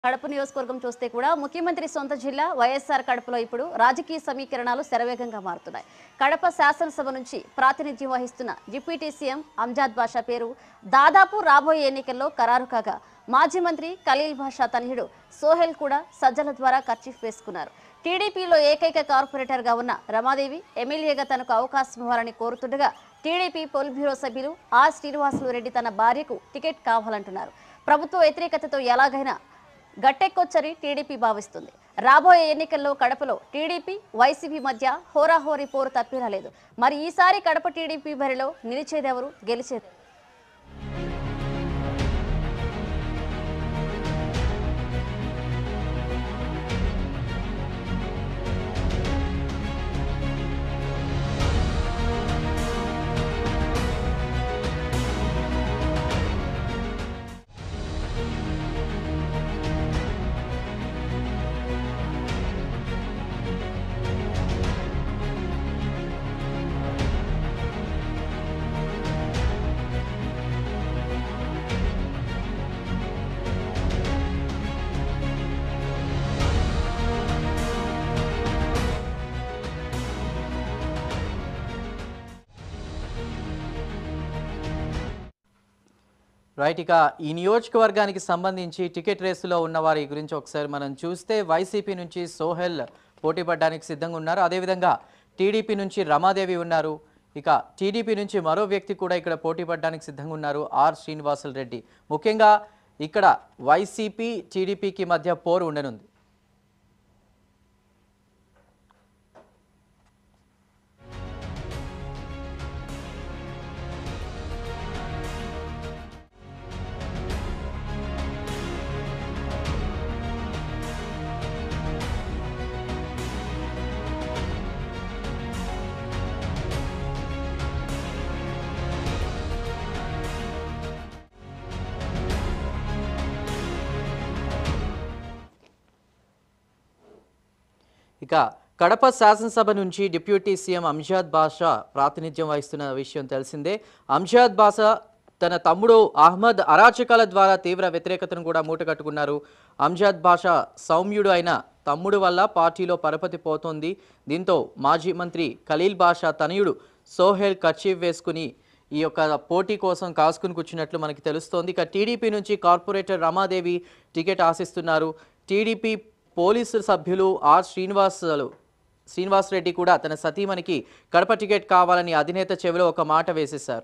కడప నియోజకవర్గం చూస్తే కూడా ముఖ్యమంత్రి సొంత జిల్లా వైఎస్ఆర్ కడపలో ఇప్పుడు రాజకీయ సమీకరణాలు శరవేగంగా మారుతున్నాయి కడప శాసనసభ నుంచి ప్రాతినిధ్యం వహిస్తున్న డిప్యూటీ సీఎం అంజాద్ బాషా పేరు దాదాపు రాబోయే ఎన్నికల్లో ఖరారు కాగా మాజీ మంత్రి ఖలీల్ బాషా తనయుడు సోహెల్ కూడా సజ్జల ద్వారా ఖర్చీఫ్ వేసుకున్నారు టీడీపీలో ఏకైక కార్పొరేటర్గా ఉన్న రమాదేవి ఎమ్మెల్యేగా తనకు అవకాశం ఇవ్వాలని కోరుతుండగా టీడీపీ పొలిట్ బ్యూరో సభ్యులు ఆర్ శ్రీనివాసులు రెడ్డి తన భార్యకు టికెట్ కావాలంటున్నారు ప్రభుత్వ వ్యతిరేకతతో ఎలాగైనా గట్టెక్కొచ్చని టీడీపీ భావిస్తుంది రాబోయే ఎన్నికల్లో కడపలో టీడీపీ వైసీపీ మధ్య హోరాహోరీ పోరు తప్పినా లేదు మరి ఈసారి కడప టీడీపీ బరిలో నిలిచేదెవరు గెలిచేది రైట్ ఇక ఈ నియోజకవర్గానికి సంబంధించి టికెట్ రేసులో ఉన్న వారి గురించి ఒకసారి మనం చూస్తే వైసీపీ నుంచి సోహెల్ పోటీ పడడానికి సిద్ధంగా ఉన్నారు అదేవిధంగా టీడీపీ నుంచి రమాదేవి ఉన్నారు ఇక టీడీపీ నుంచి మరో వ్యక్తి కూడా ఇక్కడ పోటీ పడడానికి సిద్ధంగా ఉన్నారు ఆర్ శ్రీనివాసులు రెడ్డి ముఖ్యంగా ఇక్కడ వైసీపీ టీడీపీకి మధ్య పోరు ఉండనుంది ఇక కడప శాసనసభ నుంచి డిప్యూటీ సీఎం అంజాద్ బాషా ప్రాతినిధ్యం వహిస్తున్న విషయం తెలిసిందే అంజాద్ బాషా తన తమ్ముడు అహ్మద్ అరాచకాల ద్వారా తీవ్ర వ్యతిరేకతను కూడా మూటగట్టుకున్నారు అంజాద్ బాషా సౌమ్యుడు అయిన తమ్ముడు వల్ల పార్టీలో పరపతి పోతోంది దీంతో మాజీ మంత్రి ఖలీల్ బాషా తనయుడు సోహెల్ కర్చీఫ్ వేసుకుని ఈ యొక్క పోటీ కోసం కాసుకుని కూర్చున్నట్లు మనకి తెలుస్తోంది ఇక టీడీపీ నుంచి కార్పొరేటర్ రమాదేవి టికెట్ ఆశిస్తున్నారు టీడీపీ పోలీసు సభ్యులు ఆర్ శ్రీనివాసులు శ్రీనివాస్ రెడ్డి కూడా తన సతీమణికి కడప టికెట్ కావాలని అధినేత చెవిలో ఒక మాట వేసేశారు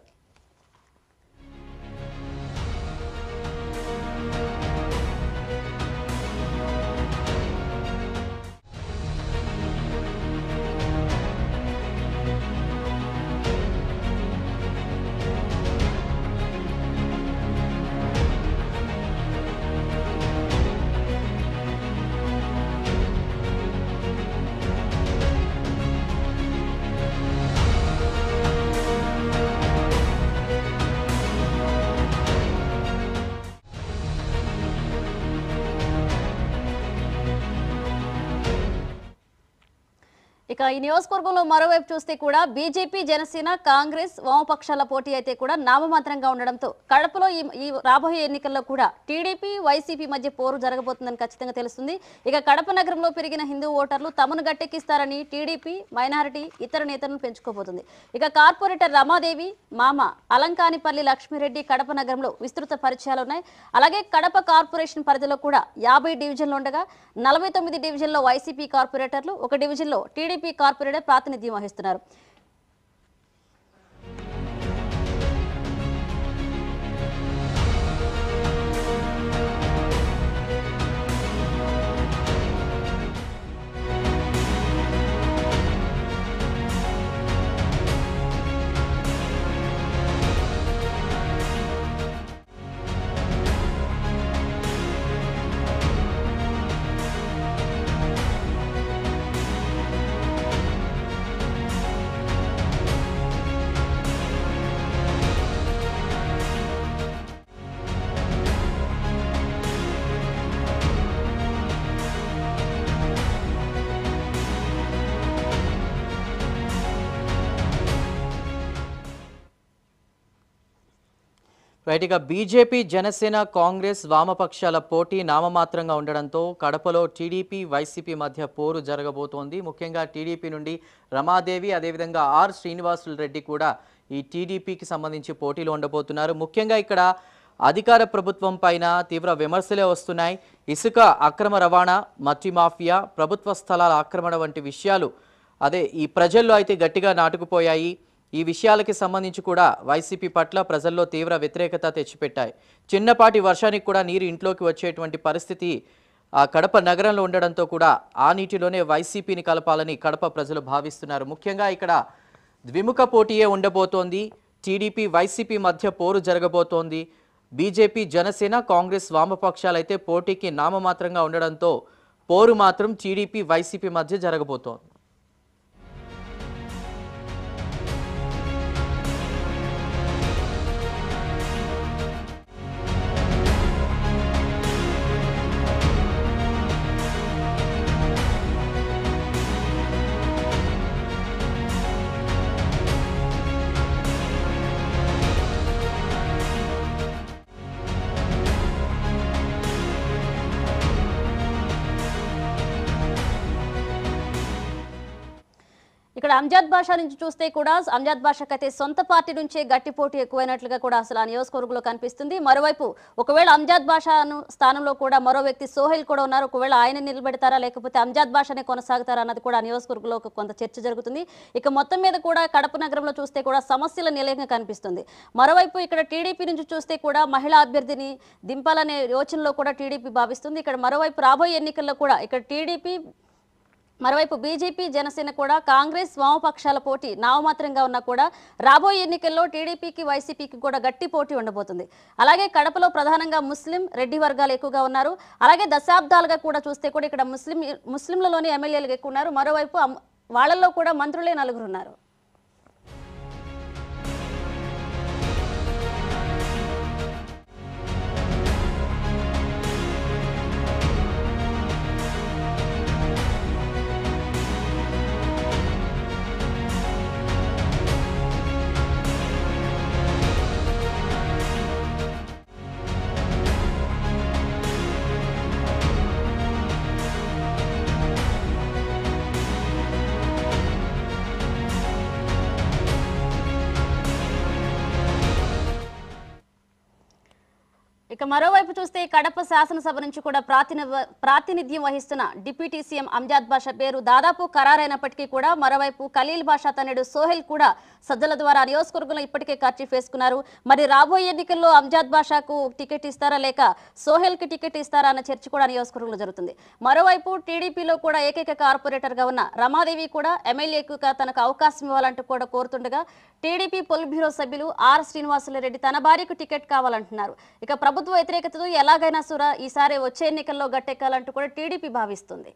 ఇక ఈ నియోజకవర్గంలో మరోవైపు చూస్తే కూడా బీజేపీ జనసేన కాంగ్రెస్ వామపక్షాల పోటీ అయితే కూడా నామమాత్రంగా ఉండడంతో కడపలో ఈ ఈ రాబోయే ఎన్నికల్లో కూడా టీడీపీ వైసీపీ మధ్య పోరు జరగబోతుందని ఖచ్చితంగా తెలుస్తుంది ఇక కడప నగరంలో పెరిగిన హిందూ ఓటర్లు తమను గట్టెక్కిస్తారని టీడీపీ మైనారిటీ ఇతర నేతలను పెంచుకోబోతుంది ఇక కార్పొరేటర్ రమాదేవి మామ అలంకానిపల్లి లక్ష్మిరెడ్డి కడప నగరంలో విస్తృత పరిచయాలు ఉన్నాయి అలాగే కడప కార్పొరేషన్ పరిధిలో కూడా యాభై డివిజన్లు ఉండగా నలభై తొమ్మిది డివిజన్లో వైసీపీ కార్పొరేటర్లు ఒక డివిజన్లో టీడీపీ కార్పొరేటర్ ప్రాతినిధ్యం వహిస్తున్నారు రైట్ ఇక బీజేపీ జనసేన కాంగ్రెస్ వామపక్షాల పోటీ నామమాత్రంగా ఉండడంతో కడపలో టీడీపీ వైసీపీ మధ్య పోరు జరగబోతోంది ముఖ్యంగా టీడీపీ నుండి రమాదేవి అదేవిధంగా ఆర్ శ్రీనివాసులు రెడ్డి కూడా ఈ టీడీపీకి సంబంధించి పోటీలో ఉండబోతున్నారు ముఖ్యంగా ఇక్కడ అధికార ప్రభుత్వం పైన తీవ్ర విమర్శలే వస్తున్నాయి ఇసుక అక్రమ రవాణా మట్టి మాఫియా ప్రభుత్వ స్థలాల ఆక్రమణ వంటి విషయాలు అదే ఈ ప్రజల్లో అయితే గట్టిగా నాటుకుపోయాయి ఈ విషయాలకి సంబంధించి కూడా వైసీపీ పట్ల ప్రజల్లో తీవ్ర వ్యతిరేకత తెచ్చిపెట్టాయి చిన్నపాటి వర్షానికి కూడా నీరు ఇంట్లోకి వచ్చేటువంటి పరిస్థితి ఆ కడప నగరంలో ఉండడంతో కూడా ఆ నీటిలోనే వైసీపీని కలపాలని కడప ప్రజలు భావిస్తున్నారు ముఖ్యంగా ఇక్కడ ద్విముఖ పోటీయే ఉండబోతోంది టీడీపీ వైసీపీ మధ్య పోరు జరగబోతోంది బీజేపీ జనసేన కాంగ్రెస్ వామపక్షాలైతే పోటీకి నామమాత్రంగా ఉండడంతో పోరు మాత్రం టీడీపీ వైసీపీ మధ్య జరగబోతోంది ఇక్కడ అంజాద్ భాష నుంచి చూస్తే కూడా అంజాద్ భాషకు అయితే సొంత పార్టీ నుంచే గట్టి పోటీ ఎక్కువైనట్లుగా కూడా అసలు ఆ నియోజకవర్గంలో కనిపిస్తుంది మరోవైపు ఒకవేళ అంజాద్ భాష స్థానంలో కూడా మరో వ్యక్తి సోహెల్ కూడా ఉన్నారు ఒకవేళ ఆయన నిలబెడతారా లేకపోతే అంజాద్ భాషనే కొనసాగుతారా అన్నది కూడా ఆ నియోజకవర్గంలో ఒక కొంత చర్చ జరుగుతుంది ఇక మొత్తం మీద కూడా కడప నగరంలో చూస్తే కూడా సమస్యల నిలయంగా కనిపిస్తుంది మరోవైపు ఇక్కడ టీడీపీ నుంచి చూస్తే కూడా మహిళా అభ్యర్థిని దింపాలనే యోచనలో కూడా టీడీపీ భావిస్తుంది ఇక్కడ మరోవైపు రాబోయే ఎన్నికల్లో కూడా ఇక్కడ టీడీపీ మరోవైపు బీజేపీ జనసేన కూడా కాంగ్రెస్ వామపక్షాల పోటీ నామమాత్రంగా ఉన్నా కూడా రాబోయే ఎన్నికల్లో టీడీపీకి వైసీపీకి కూడా గట్టి పోటీ ఉండబోతుంది అలాగే కడపలో ప్రధానంగా ముస్లిం రెడ్డి వర్గాలు ఎక్కువగా ఉన్నారు అలాగే దశాబ్దాలుగా కూడా చూస్తే కూడా ఇక్కడ ముస్లిం ముస్లింలలోని ఎమ్మెల్యేలు ఎక్కువ ఉన్నారు మరోవైపు అమ్- వాళ్ళల్లో కూడా మంత్రులే నలుగురు ఉన్నారు ఇక మరోవైపు చూస్తే కడప శాసనసభ నుంచి కూడా ప్రాతిని ప్రాతినిధ్యం వహిస్తున్న డిప్యూటీ సీఎం అంజాద్ బాషా పేరు దాదాపు ఖరారైనప్పటికీ కూడా మరోవైపు ఖలీల్ బాషా తనయుడు సోహెల్ కూడా సజ్జల ద్వారా నియోజకవర్గంలో ఇప్పటికే ఖర్చు వేసుకున్నారు మరి రాబోయే ఎన్నికల్లో అంజాద్ బాషాకు టికెట్ ఇస్తారా లేక సోహెల్కి టికెట్ ఇస్తారా అన్న చర్చ కూడా నియోజకవర్గంలో జరుగుతుంది మరోవైపు టీడీపీలో కూడా ఏకైక కార్పొరేటర్గా ఉన్న రమాదేవి కూడా ఎమ్మెల్యేకు తనకు అవకాశం ఇవ్వాలంటూ కూడా కోరుతుండగా టీడీపీ పొలిట్ బ్యూరో సభ్యులు ఆర్ శ్రీనివాసులరెడ్డి తన భార్యకు టికెట్ కావాలంటున్నారు ఇక ప్రభుత్వ వ్యతిరేకతతో ఎలాగైనా సురా ఈసారి వచ్చే ఎన్నికల్లో గట్టెక్కాలంటూ కూడా టీడీపీ భావిస్తుంది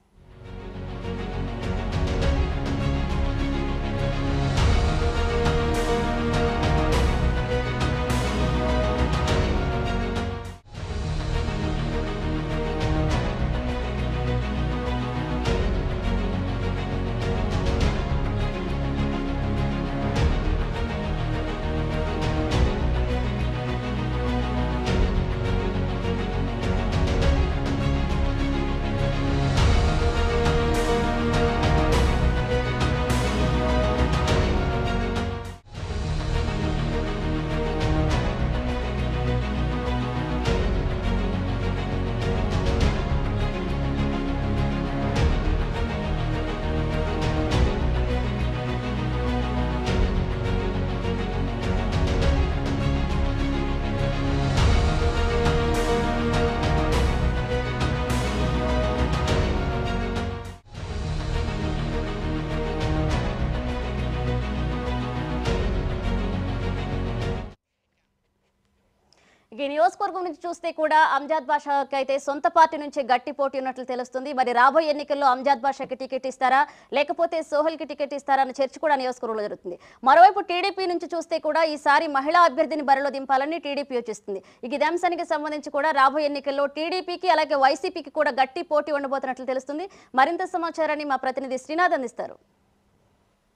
ఇక ఈ నియోజకవర్గం నుంచి చూస్తే కూడా అంజాద్ బాషాకి అయితే సొంత పార్టీ నుంచే గట్టి పోటీ ఉన్నట్లు తెలుస్తుంది మరి రాబోయే ఎన్నికల్లో అంజాద్ బాషాకి టికెట్ ఇస్తారా లేకపోతే సోహెల్కి టికెట్ ఇస్తారా అన్న చర్చ కూడా నియోజకవర్గంలో జరుగుతుంది మరోవైపు టీడీపీ నుంచి చూస్తే కూడా ఈసారి మహిళా అభ్యర్థిని బరిలో దింపాలని టీడీపీ యోచిస్తుంది ఇక ఇదే అంశానికి సంబంధించి కూడా రాబోయే ఎన్నికల్లో టీడీపీకి అలాగే వైసీపీకి కూడా గట్టి పోటీ ఉండబోతున్నట్లు తెలుస్తుంది మరింత సమాచారాన్ని మా ప్రతినిధి శ్రీనాథ్ అందిస్తారు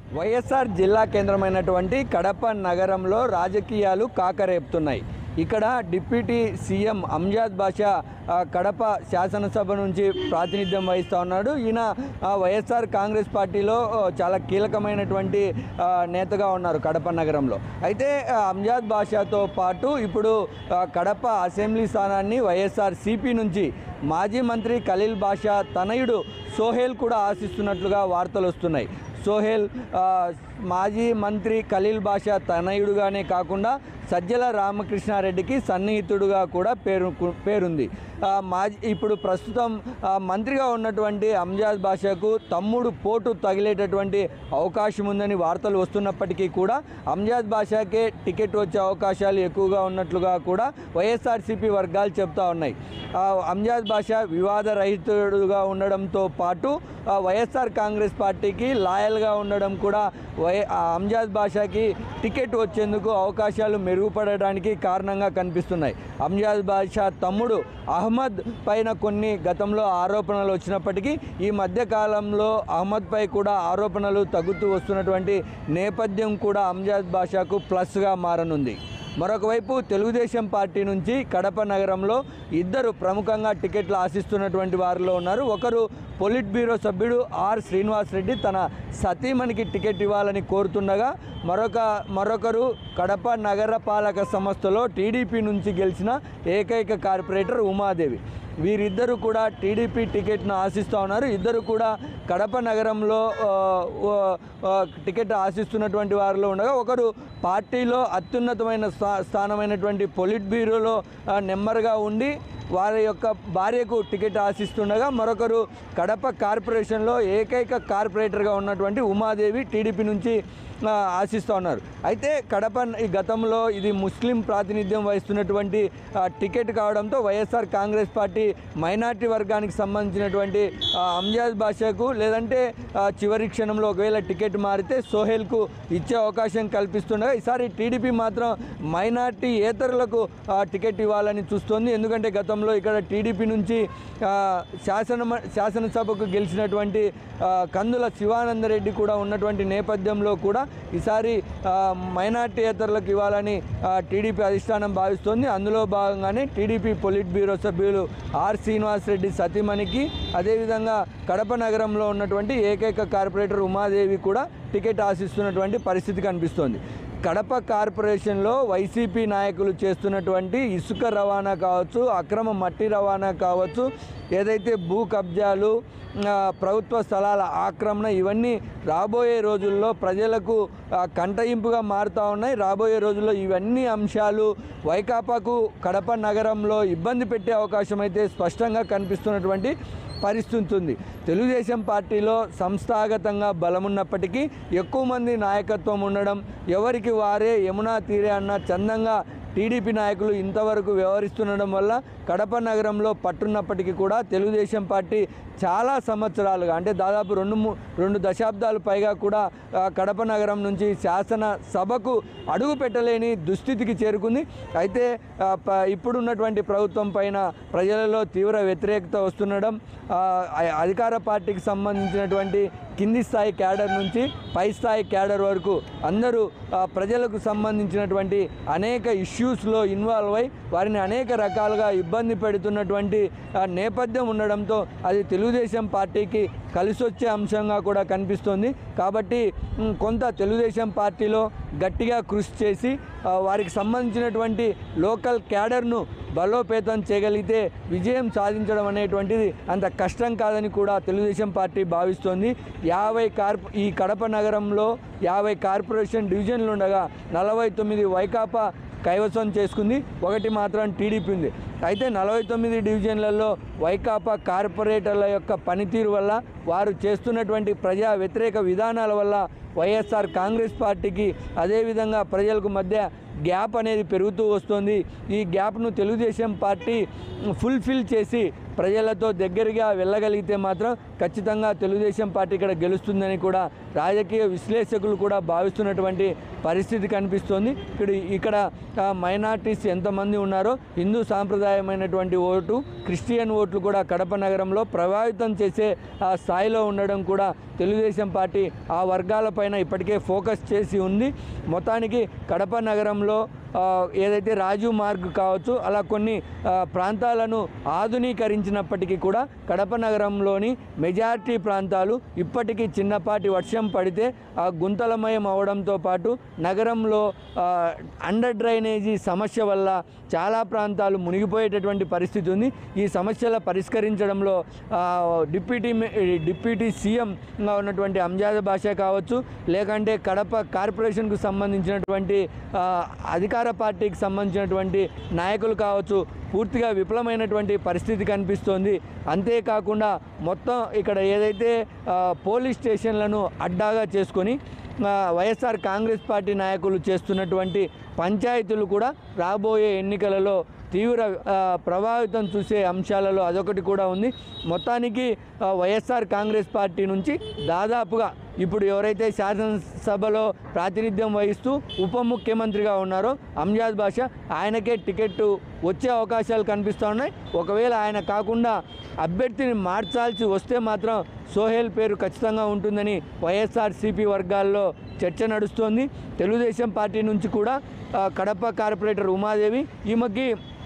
వైఎస్ఆర్ జిల్లా కేంద్రమైనటువంటి కడప నగరంలో రాజకీయాలు కాకరేపుతున్నాయి ఇక్కడ డిప్యూటీ సీఎం అంజాద్ బాషా ఆ, కడప శాసనసభ నుంచి ప్రాతినిధ్యం వహిస్తూ ఉన్నాడు ఈయన ఆ, వైఎస్ఆర్ కాంగ్రెస్ పార్టీలో ఆ, చాలా కీలకమైనటువంటి ఆ, నేతగా ఉన్నారు కడప నగరంలో అయితే ఆ, అంజాద్ బాషాతో పాటు ఇప్పుడు ఆ, కడప అసెంబ్లీ స్థానాన్ని వైఎస్ఆర్ సిపి నుంచి మాజీ మంత్రి ఖలీల్ బాషా తనయుడు సోహేల్ కూడా ఆశిస్తున్నట్లుగా వార్తలు వస్తున్నాయి సోహెల్ ఆ, మాజీ మంత్రి ఖలీల్ బాషా తనయుడుగానే కాకుండా సజ్జల రామకృష్ణారెడ్డికి సన్నిహితుడుగా కూడా పేరు పేరుంది ఆ, మాజీ ఇప్పుడు ప్రస్తుతం ఆ, మంత్రిగా ఉన్నటువంటి అంజాద్ బాషాకు తమ్ముడు పోటు తగిలేటటువంటి అవకాశం ఉందని వార్తలు వస్తున్నప్పటికీ కూడా అంజాద్ బాషాకే టికెట్ వచ్చే అవకాశాలు ఎక్కువగా ఉన్నట్లుగా కూడా వైఎస్ఆర్సీపీ వర్గాలు చెప్తా ఉన్నాయి ఆ, అంజాద్ బాషా వివాద రహితుడుగా ఉండడంతో పాటు ఆ, వైఎస్ఆర్ కాంగ్రెస్ పార్టీకి లాయల్గా ఉండడం కూడా వై ఆ అంజాద్ బాషాకి టికెట్ వచ్చేందుకు అవకాశాలు మెరుగుపడడానికి కారణంగా కనిపిస్తున్నాయి అంజాద్ బాషా తమ్ముడు అహ్మద్ పైన కొన్ని గతంలో ఆరోపణలు వచ్చినప్పటికీ ఈ మధ్య కాలంలో అహ్మద్ పై కూడా ఆరోపణలు తగ్గుతూ వస్తున్నటువంటి నేపథ్యం కూడా అంజాద్ బాషాకు ప్లస్గా మారనుంది మరొక వైపు తెలుగుదేశం పార్టీ నుంచి కడప నగరంలో ఇద్దరు ప్రముఖంగా టికెట్లు ఆశిస్తున్నటువంటి వారిలో ఉన్నారు ఒకరు పొలిట్ బ్యూరో సభ్యుడు ఆర్ శ్రీనివాస్ రెడ్డి తన సతీమణికి టికెట్ ఇవ్వాలని కోరుతుండగా మరొక మరొకరు కడప నగర పాలక సంస్థలో టీడీపీ నుంచి గెలిచిన ఏకైక కార్పొరేటర్ ఉమాదేవి వీరిద్దరూ కూడా టీడీపీ టికెట్ను ఆశిస్తూ ఉన్నారు ఇద్దరు కూడా కడప నగరంలో ఆ, ఆ, ఆ, టికెట్ ఆశిస్తున్నటువంటి వారిలో ఉండగా ఒకరు పార్టీలో అత్యున్నతమైన స్థా స్థానమైనటువంటి పొలిట్ బ్యూరోలో ఆ, నెంబర్గా ఉండి వారి యొక్క భార్యకు టికెట్ ఆశిస్తుండగా మరొకరు కడప కార్పొరేషన్లో ఏకైక కార్పొరేటర్గా ఉన్నటువంటి ఉమాదేవి టీడీపీ నుంచి ఆ, ఆశిస్తూ ఉన్నారు అయితే కడప ఈ గతంలో ఇది ముస్లిం ప్రాతినిధ్యం వహిస్తున్నటువంటి ఆ, టికెట్ కావడంతో వైఎస్ఆర్ కాంగ్రెస్ పార్టీ మైనార్టీ వర్గానికి సంబంధించినటువంటి ఆ, అంజాద్ బాషాకు లేదంటే ఆ, చివరి క్షణంలో ఒకవేళ టికెట్ మారితే సోహెల్కు ఇచ్చే అవకాశం కల్పిస్తుండగా ఈసారి టీడీపీ మాత్రం మైనార్టీ ఏతరులకు ఆ, టికెట్ ఇవ్వాలని చూస్తోంది ఎందుకంటే గతంలో ఇక్కడ టీడీపీ నుంచి ఆ, శాసన శాసనసభకు గెలిచినటువంటి ఆ, కందుల శివానందరెడ్డి కూడా ఉన్నటువంటి నేపథ్యంలో కూడా ఈసారి ఆ, మైనార్టీయేతరులకు ఇవ్వాలని ఆ, టీడీపీ అధిష్టానం భావిస్తోంది అందులో భాగంగానే టీడీపీ పొలిట్ బ్యూరో సభ్యులు ఆర్ శ్రీనివాసరెడ్డి సతీమణికి అదేవిధంగా కడప నగరంలో ఉన్నటువంటి ఏకైక కార్పొరేటర్ ఉమాదేవి కూడా టికెట్ ఆశిస్తున్నటువంటి పరిస్థితి కనిపిస్తోంది కడప కార్పొరేషన్లో వైసీపీ నాయకులు చేస్తున్నటువంటి ఇసుక రవాణా కావచ్చు అక్రమ మట్టి రవాణా కావచ్చు ఏదైతే భూ కబ్జాలు ఆ, ప్రభుత్వ స్థలాల ఆక్రమణ ఇవన్నీ రాబోయే రోజుల్లో ప్రజలకు ఆ, కంటయింపుగా మారుతూ ఉన్నాయి రాబోయే రోజుల్లో ఇవన్నీ అంశాలు వైకాపాకు కడప నగరంలో ఇబ్బంది పెట్టే అవకాశం అయితే స్పష్టంగా కనిపిస్తున్నటువంటి పరిస్థితి ఉంది తెలుగుదేశం పార్టీలో సంస్థాగతంగా బలమున్నప్పటికీ ఎక్కువ మంది నాయకత్వం ఉండడం ఎవరికి వారే యమునా తీరే అన్న చందంగా టీడీపీ నాయకులు ఇంతవరకు వ్యవహరిస్తుండడం వల్ల కడప నగరంలో పట్టున్నప్పటికీ కూడా తెలుగుదేశం పార్టీ చాలా సంవత్సరాలుగా అంటే దాదాపు రెండు మూ రెండు దశాబ్దాలు పైగా కూడా ఆ, కడప నగరం నుంచి శాసన సభకు అడుగు పెట్టలేని దుస్థితికి చేరుకుంది అయితే ఆ, ప- ఇప్పుడున్నటువంటి ప్రభుత్వం పైన ప్రజలలో తీవ్ర వ్యతిరేకత వస్తుండడం ఆ, అ- అధికార పార్టీకి సంబంధించినటువంటి కింది స్థాయి క్యాడర్ నుంచి పై స్థాయి క్యాడర్ వరకు అందరూ ఆ, ప్రజలకు సంబంధించినటువంటి అనేక ఇష్యూస్లో ఇన్వాల్వ్ అయి వారిని అనేక రకాలుగా ఇబ్బంది పెడుతున్నటువంటి ఆ, నేపథ్యం ఉండడంతో అది తెలుగుదేశం పార్టీకి కలిసి వచ్చే అంశంగా కూడా కనిపిస్తోంది కాబట్టి మ్, కొంత తెలుగుదేశం పార్టీలో గట్టిగా కృషి చేసి ఆ, వారికి సంబంధించినటువంటి లోకల్ క్యాడర్ను బలోపేతం చేయగలిగితే విజయం సాధించడం అనేటువంటిది అంత కష్టం కాదని కూడా తెలుగుదేశం పార్టీ భావిస్తోంది యాభై కార్ప ఈ కడప నగరంలో యాభై కార్పొరేషన్ డివిజన్లు ఉండగా నలభై తొమ్మిది వైకాపా కైవసం చేసుకుంది ఒకటి మాత్రం టీడీపీ ఉంది అయితే నలభై తొమ్మిది డివిజన్లలో వైకాపా కార్పొరేటర్ల యొక్క పనితీరు వల్ల వారు చేస్తున్నటువంటి ప్రజా వ్యతిరేక విధానాల వల్ల వైఎస్ఆర్ కాంగ్రెస్ పార్టీకి అదేవిధంగా ప్రజలకు మధ్య గ్యాప్ అనేది పెరుగుతూ వస్తుంది ఈ గ్యాప్ను తెలుగుదేశం పార్టీ ఫుల్ఫిల్ చేసి ప్రజలతో దగ్గరగా వెళ్ళగలిగితే మాత్రం ఖచ్చితంగా తెలుగుదేశం పార్టీ ఇక్కడ గెలుస్తుందని కూడా రాజకీయ విశ్లేషకులు కూడా భావిస్తున్నటువంటి పరిస్థితి కనిపిస్తోంది ఇక్కడ ఇక్కడ మైనార్టీస్ ఎంతమంది ఉన్నారో హిందూ సాంప్రదాయమైనటువంటి ఓటు క్రిస్టియన్ ఓట్లు కూడా కడప నగరంలో ప్రభావితం చేసే ఆ స్థాయిలో ఉండడం కూడా తెలుగుదేశం పార్టీ ఆ వర్గాలపైన ఇప్పటికే ఫోకస్ చేసి ఉంది మొత్తానికి కడప నగరంలో ఆ, ఏదైతే రాజు మార్గ్ కావచ్చు అలా కొన్ని ఆ, ప్రాంతాలను ఆధునీకరించినప్పటికీ కూడా కడప నగరంలోని మెజారిటీ ప్రాంతాలు ఇప్పటికీ చిన్నపాటి వర్షం పడితే ఆ గుంతలమయం అవడంతో పాటు నగరంలో ఆ, అండర్ డ్రైనేజీ సమస్య వల్ల చాలా ప్రాంతాలు మునిగిపోయేటటువంటి పరిస్థితి ఉంది ఈ సమస్యల పరిష్కరించడంలో ఆ, డిప్యూటీ మే- డిప్యూటీ సీఎంగా ఉన్నటువంటి అంజాద భాష కావచ్చు లేకంటే కడప కార్పొరేషన్కు సంబంధించినటువంటి ఆ, అధికార పార్టీకి సంబంధించినటువంటి నాయకులు కావచ్చు పూర్తిగా విఫలమైనటువంటి పరిస్థితి కనిపిస్తోంది అంతేకాకుండా మొత్తం ఇక్కడ ఏదైతే ఆ, పోలీస్ స్టేషన్లను అడ్డాగా చేసుకొని ఆ, వైఎస్ఆర్ కాంగ్రెస్ పార్టీ నాయకులు చేస్తున్నటువంటి పంచాయతీలు కూడా రాబోయే ఎన్నికలలో తీవ్ర ఆ, ప్రభావితం చూసే అంశాలలో అదొకటి కూడా ఉంది మొత్తానికి ఆ, వైఎస్ఆర్ కాంగ్రెస్ పార్టీ నుంచి దాదాపుగా ఇప్పుడు ఎవరైతే శాసనసభలో ప్రాతినిధ్యం వహిస్తూ ఉప ముఖ్యమంత్రిగా ఉన్నారో అంజాద్ బాష ఆయనకే టికెట్ వచ్చే అవకాశాలు కనిపిస్తూ ఉన్నాయి ఒకవేళ ఆయన కాకుండా అభ్యర్థిని మార్చాల్సి వస్తే మాత్రం సోహెల్ పేరు ఖచ్చితంగా ఉంటుందని వైఎస్ఆర్సీపీ వర్గాల్లో చర్చ నడుస్తోంది తెలుగుదేశం పార్టీ నుంచి కూడా ఆ, కడప కార్పొరేటర్ ఉమాదేవి ఈమెకి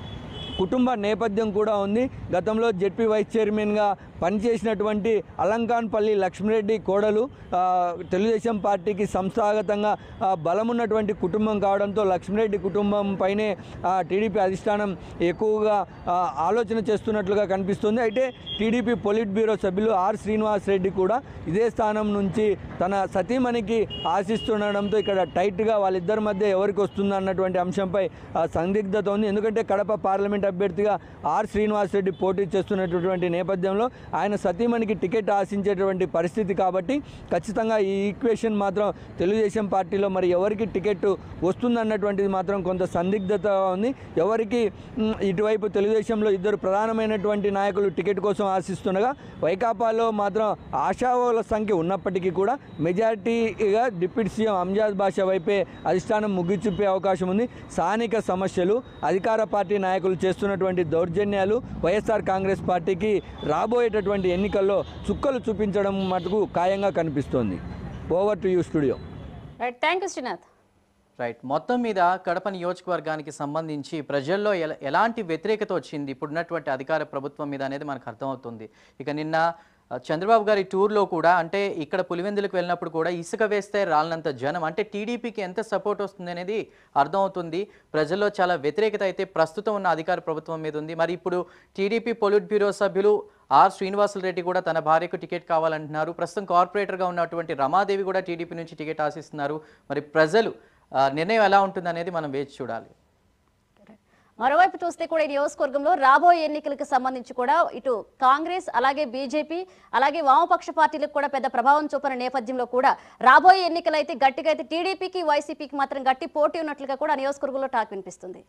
కుటుంబ నేపథ్యం కూడా ఉంది గతంలో జెడ్పీ వైస్ చైర్మన్గా పనిచేసినటువంటి అలంకాన్పల్లి లక్ష్మిరెడ్డి కోడలు ఆ, తెలుగుదేశం పార్టీకి సంస్థాగతంగా ఆ, బలమున్నటువంటి కుటుంబం కావడంతో లక్ష్మిరెడ్డి కుటుంబం పైనే ఆ, టీడీపీ అధిష్టానం ఎక్కువగా ఆ, ఆలోచన చేస్తున్నట్లుగా కనిపిస్తుంది అయితే టీడీపీ పొలిట్ బ్యూరో సభ్యులు ఆర్ శ్రీనివాస్ రెడ్డి కూడా ఇదే స్థానం నుంచి తన సతీమణికి ఆశిస్తుండడంతో ఇక్కడ టైట్గా వాళ్ళిద్దరి మధ్య ఎవరికి వస్తుందో అన్నటువంటి అంశంపై ఆ, సందిగ్ధత ఉంది ఎందుకంటే కడప పార్లమెంట్ అభ్యర్థిగా ఆర్ శ్రీనివాస్ రెడ్డి పోటీ చేస్తున్నటువంటి నేపథ్యంలో ఆయన సతీమణికి టికెట్ ఆశించేటువంటి పరిస్థితి కాబట్టి ఖచ్చితంగా ఈ ఈక్వేషన్ మాత్రం తెలుగుదేశం పార్టీలో మరి ఎవరికి టికెట్ వస్తుందన్నటువంటిది మాత్రం కొంత సందిగ్ధత ఉంది ఎవరికి మ్, ఇటువైపు తెలుగుదేశంలో ఇద్దరు ప్రధానమైనటువంటి నాయకులు టికెట్ కోసం ఆశిస్తుండగా వైకాపాలో మాత్రం ఆశావాల సంఖ్య ఉన్నప్పటికీ కూడా మెజారిటీగా డిప్యూటీ సీఎం అంజాద్ బాషా వైపే అధిష్టానం ముగ్గు చూపే అవకాశం ఉంది స్థానిక సమస్యలు అధికార పార్టీ నాయకులు చేస్తున్నటువంటి దౌర్జన్యాలు వైఎస్ఆర్ కాంగ్రెస్ పార్టీకి రాబోయేటటువంటి ఎన్నికల్లో చుక్కలు చూపించడం మటుకు ఖాయంగా కనిపిస్తోంది over to you studio right thank you Srinath right మొత్తం మీద కడప నియోజకవర్గానికి సంబంధించి ప్రజల్లో ఎల- ఎలాంటి వ్యతిరేకత వచ్చింది ఇప్పుడున్నటువంటి అధికార ప్రభుత్వం మీద అనేది మనకు అర్థమవుతుంది ఇక నిన్న ఆ, చంద్రబాబు గారి టూర్లో కూడా అంటే ఇక్కడ పులివెందులకు వెళ్ళినప్పుడు కూడా ఇసుక వేస్తే రాలినంత జనం అంటే టీడీపీకి ఎంత సపోర్ట్ వస్తుంది అనేది అర్థమవుతుంది ప్రజల్లో చాలా వ్యతిరేకత అయితే ప్రస్తుతం ఉన్న అధికార ప్రభుత్వం మీద ఉంది మరి ఇప్పుడు టీడీపీ పొలిట్ బ్యూరో సభ్యులు ఆర్ శ్రీనివాసులు రెడ్డి కూడా తన భార్యకు టికెట్ కావాలంటున్నారు ప్రస్తుతం కార్పొరేటర్గా ఉన్నటువంటి రమాదేవి కూడా టీడీపీ నుంచి టికెట్ ఆశిస్తున్నారు మరి ప్రజలు ఆ, నిర్ణయం ఎలా ఉంటుంది అనేది మనం వేచి చూడాలి మరోవైపు చూస్తే కూడా ఈ నియోజకవర్గంలో రాబోయే ఎన్నికలకు సంబంధించి కూడా ఇటు కాంగ్రెస్ అలాగే బీజేపీ అలాగే వామపక్ష పార్టీలకు కూడా పెద్ద ప్రభావం చూపని నేపథ్యంలో కూడా రాబోయే ఎన్నికలు అయితే గట్టిగా అయితే టీడీపీకి వైసీపీకి మాత్రం గట్టి పోటీ ఉన్నట్లుగా కూడా ఆ నియోజకవర్గంలో టాక్ వినిపిస్తుంది